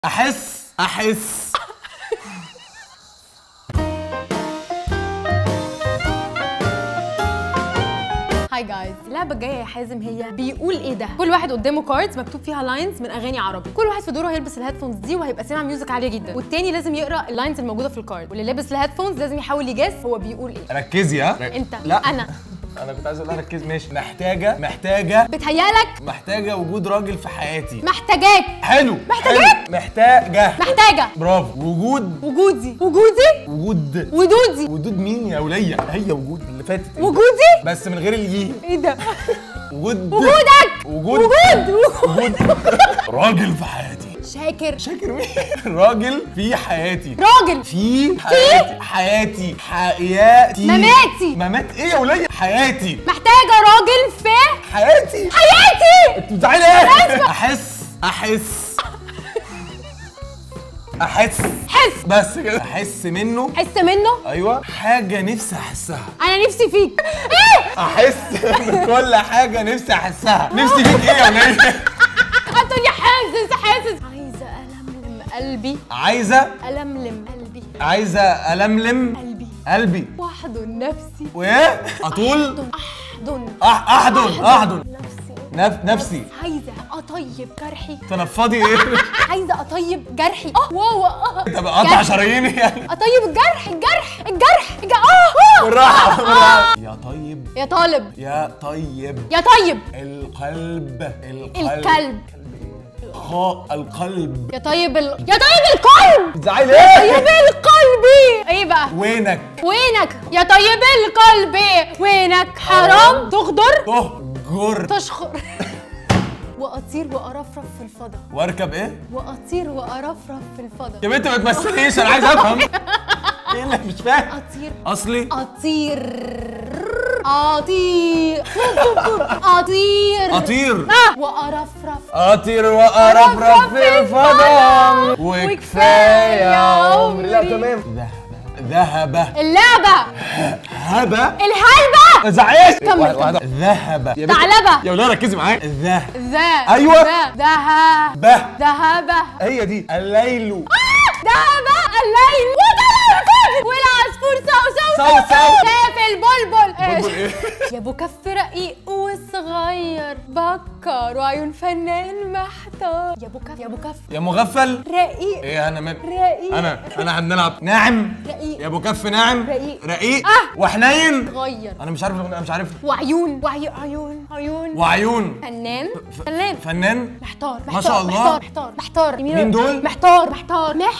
احس احس هاي جايز اللعبه الجايه يا حازم هي بيقول ايه ده كل واحد قدامه كاردز مكتوب فيها لاينز من اغاني عربي كل واحد في دوره هيلبس الهيدفونز دي وهيبقى سامع ميوزك عاليه جدا والتاني لازم يقرا اللاينز الموجوده في الكارد واللي لابس الهيدفونز لازم يحاول يجاس هو بيقول ايه ركزي ها انت لا انا انا كنت عايز اقول لها ركزي ماشي محتاجه محتاجه بتهيالك محتاجه وجود راجل في حياتي محتاجاك حلو محتاجاك؟ حلو. محتاجه محتاجه برافو وجود وجودي وجودي وجود ودودي وجود مين يا ولية هي وجود اللي فاتت إيه؟ وجودي بس من غير اليي ايه ده وجود وجودك وجود وجود وجود راجل في حياتي شاكر شاكر مين راجل في حياتي راجل في حياتي حياتي حياتي مماتي. ممات ايه يا ولية حياتي محتاجه راجل في حياتي حياتي انت بتزعلي ايه احس احس احس حس بس كده احس منه حس منه ايوه حاجه نفسي احسها انا نفسي فيك ايه احس بكل حاجه نفسي احسها نفسي فيك ايه يا ولية هتقولي حاسس حاسس عايزه الملم قلبي عايزه الملم قلبي عايزه الملم قلبي قلبي واحضن نفسي وايه اطول احضن أح احضن احضن نفسي نف نفسي عايزه اطيب جرحي تنفضي ايه عايزه اطيب جرحي اه واو اه طب اقطع جرح. شراييني يعني اطيب الجرح الجرح الجرح الج- اه آه. بالراحه بالراحه يا طيب يا طالب يا طيب يا طيب القلب القلب الكلب خاء القلب يا طيب ال... يا طيب القلب بتزعلي طيب ايه القلب ايه بقى وينك وينك يا طيب القلب وينك حرام تغدر تهجر تشخر واطير وارفرف في الفضاء واركب ايه واطير وارفرف في الفضاء يا بنت ما تمثليش انا عايز افهم ايه اللي مش فاهم اطير اصلي اطير اطير اطير اطير آه. وارفرف اطير وارفرف في الفضاء وكفايه عمري لا تمام ذهب اللعبة هبه الهلبة ما تزعقيش كمل، واحد- كمل. واحدة. ذهب يا بنت- ثعلبة. يا ولاد ركزي معايا ذه ذا أيوة. ذا ذهب به ذهب هي دي الليل ذهب الليل وطلع الفجر والعصفور صو صو صو صو. شاف البلبل بلبل إيه؟ يا ابو كف رقيق وصغير بكر وعيون فنان محتار يا ابو كف يا ابو كف يا مغفل رقيق ايه انا من رقيق انا انا هنلعب ناعم رقيق يا ابو كف ناعم رقيق. رقيق آه. وحنين غير انا مش عارف انا مش عارف وعيون وعي عيون عيون وعيون فنان ف- فنان فنان محتار ما محتار شاء الله. محتار محتار محتار مين دول؟ محتار محتار مح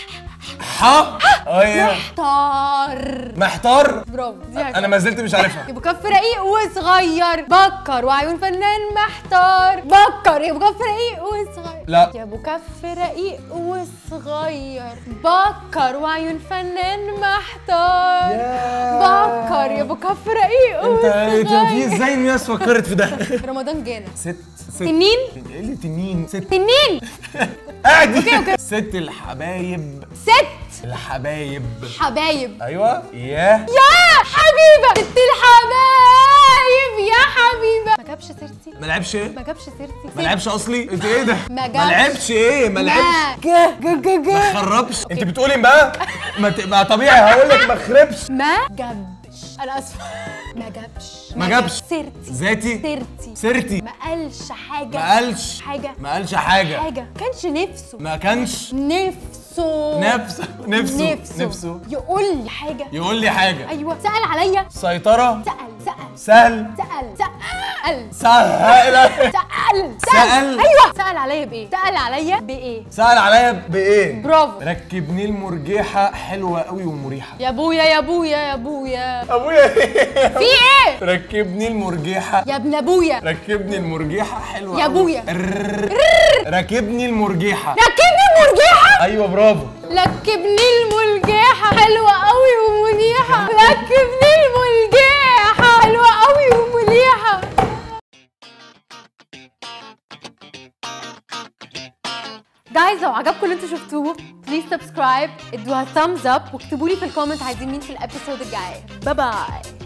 ح ايه محتار محتار برافو دي انا ما زلت مش عارفها يا ابو كف رقيق وصغير بكر وعيون فنان محتار بكر يا ابو كف رقيق وصغير لا. يا ابو كف رقيق وصغير بكر وعيون فنان محتار بكر يا ابو كف رقيق انت انت في وصغير ازاي الناس فكرت في ده رمضان جانا ست ست تنين ايه اللي تنين ست تنين قاعد ست الحبايب ست الحبايب حبايب ايوه يا يا حبيبه ست الحبايب يا حبيبه ما جابش سيرتي ما لعبش ايه ما جابش سيرتي ما لعبش اصلي انت ايه ده ما جابش. ما لعبش ايه ما لعبش ما جا جا جا ما خربش انت بتقولي بقى ما تبقى طبيعي هقول لك ما خربش ما جابش انا اسفه ما جابش ما جابش. سيرتي ذاتي سيرتي سيرتي ما قالش حاجه ما قالش حاجه ما قالش حاجه حاجه كانش نفسه ما كانش نفسه نفسه نفسه نفسه نفسه يقول لي حاجه يقول لي حاجه ايوه سال عليا سيطره سال سال سهل سال سال سهل سال سأل؟ ايوه سال عليا بايه سال عليا بايه سأل عليا بايه برافو ركبني المرجحه حلوه قوي ومريحه يا ابويا يا ابويا يا ابويا ابويا في ايه ركبني المرجحه يا ابن ابويا ركبني المرجحه حلوه يا قوي. أبويا. الرررر. ركبني المرجحه ركبني المرجحه ايوه برافو ركبني المرجحه حلوه قوي ومريحه ركبني المرجحه حلوه قوي ومريحه جايز لو عجبكم اللي انتوا شفتوه بليز سبسكرايب ادوها thumbs up واكتبوا لي في الكومنت عايزين مين في الابيسود الجايه باي باي